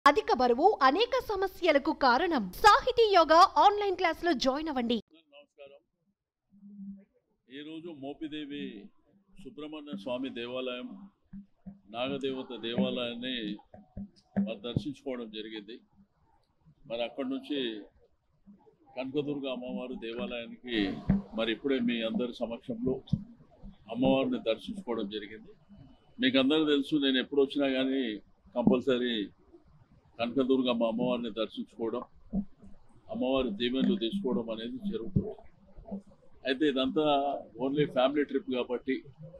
అధిక బరువు అనేక సమస్యలకు కారణం సాహితీ యోగా ఆన్లైన్ క్లాసులో జాయిన్ అవ్వండి నమస్కారం ఈరోజు మోపిదేవి సుబ్రహ్మణ్య స్వామి దేవాలయం నాగదేవత దేవాలయాన్ని మరి దర్శించుకోవడం జరిగింది మరి అక్కడి నుంచి కనకదుర్గ అమ్మవారు దేవాలయానికి మరి ఇప్పుడే మీ అందరి సమక్షంలో అమ్మవారిని దర్శించుకోవడం జరిగింది మీకు అందరూ తెలుసు నేను ఎప్పుడు వచ్చినా కానీ కంపల్సరీ కనకదుర్గమ్మ అమ్మవారిని దర్శించుకోవడం అమ్మవారి దీవెనలు తీసుకోవడం అనేది జరుగుతుంది అయితే ఇదంతా ఓన్లీ ఫ్యామిలీ ట్రిప్ కాబట్టి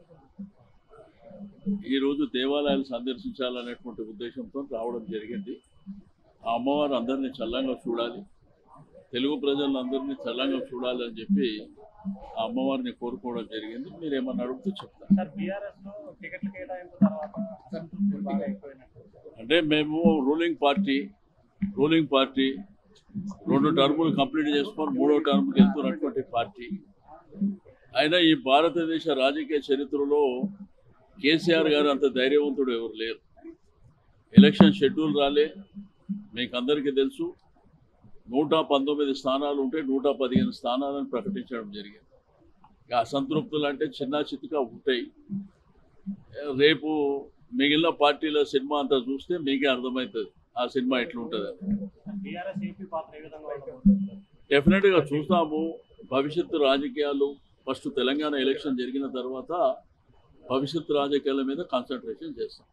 ఈరోజు దేవాలయాలు సందర్శించాలనేటువంటి ఉద్దేశంతో రావడం జరిగింది ఆ అమ్మవారు అందరినీ చల్లంగా చూడాలి తెలుగు ప్రజలందరినీ చల్లంగా చూడాలి అని చెప్పి ఆ అమ్మవారిని కోరుకోవడం జరిగింది మీరు ఏమన్నా అడిగితే చెప్తాను సార్ బీఆర్ఎస్ లో టికెట్ల కేటాయింపు తర్వాత అసంతృప్తి బాగా ఎక్కువైనట్టు అంటే మేము రూలింగ్ పార్టీ రూలింగ్ పార్టీ రెండు టర్ములు కంప్లీట్ చేసుకొని మూడో టర్మ్కి వెళ్తున్నటువంటి పార్టీ అయినా ఈ భారతదేశ రాజకీయ చరిత్రలో కేసీఆర్ గారు అంత ధైర్యవంతుడు ఎవరు లేరు ఎలక్షన్ షెడ్యూల్ రాలే మీకు అందరికీ తెలుసు నూట పంతొమ్మిది స్థానాలు ఉంటే నూట పదిహేను స్థానాలను ప్రకటించడం జరిగింది ఇక అసంతృప్తులు అంటే చిన్న చితిగా ఉంటాయి రేపు మిగిలిన పార్టీల సినిమా అంతా చూస్తే మీకే అర్థమవుతుంది ఆ సినిమా ఎట్లుంటుంది బీఆర్ఎస్ ఏపీ పాత్ర ఏ విధంగా ఉండబోతుంది సార్? డెఫినెట్గా చూస్తాము భవిష్యత్తు రాజకీయాలు ఫస్ట్ తెలంగాణ ఎలక్షన్ జరిగిన తర్వాత భవిష్యత్తు రాజకీయాల మీద కాన్సన్ట్రేషన్ చేస్తాం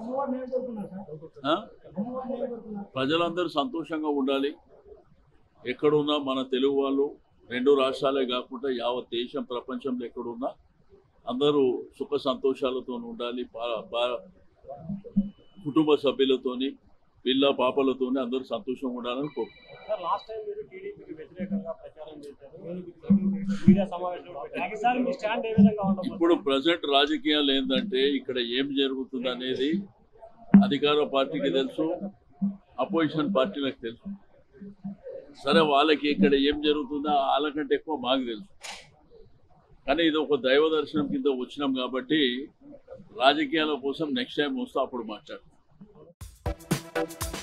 ఆ? ప్రజలందరూ సంతోషంగా ఉండాలి ఎక్కడున్నా మన తెలుగు వాళ్ళు రెండు రాష్ట్రాలే కాకుండా యావత్ దేశం ప్రపంచంలో ఎక్కడున్నా అందరూ సుఖ సంతోషాలతో ఉండాలి బా- బా- కుటుంబ సభ్యులతోని పిల్ల పాపలతోని అందరూ సంతోషంగా ఉండాలని కోరుకుంటున్నాను సార్ లాస్ట్ టైం మీరు టీడీపీకి వ్యతిరేకంగా ప్రచారం చేశారు మీడియా సమావేశం కూడా పెట్టారు. ఈసారి మీ స్టాండ్ ఏ విధంగా ఉండబోతుంది ఇప్పుడు ప్రజెంట్ రాజకీయాలు ఏంటంటే ఇక్కడ ఏం జరుగుతుంది అనేది అధికార పార్టీకి తెలుసు అపోజిషన్ పార్టీలకు తెలుసు సరే వాళ్ళకి ఇక్కడ ఏం జరుగుతుందో వాళ్ళకంటే ఎక్కువ మాకు తెలుసు కానీ ఇది ఒక దైవ దర్శనం కింద వచ్చినాం కాబట్టి రాజకీయాల కోసం నెక్స్ట్ టైం వస్తే అప్పుడు మాట్లాడతాం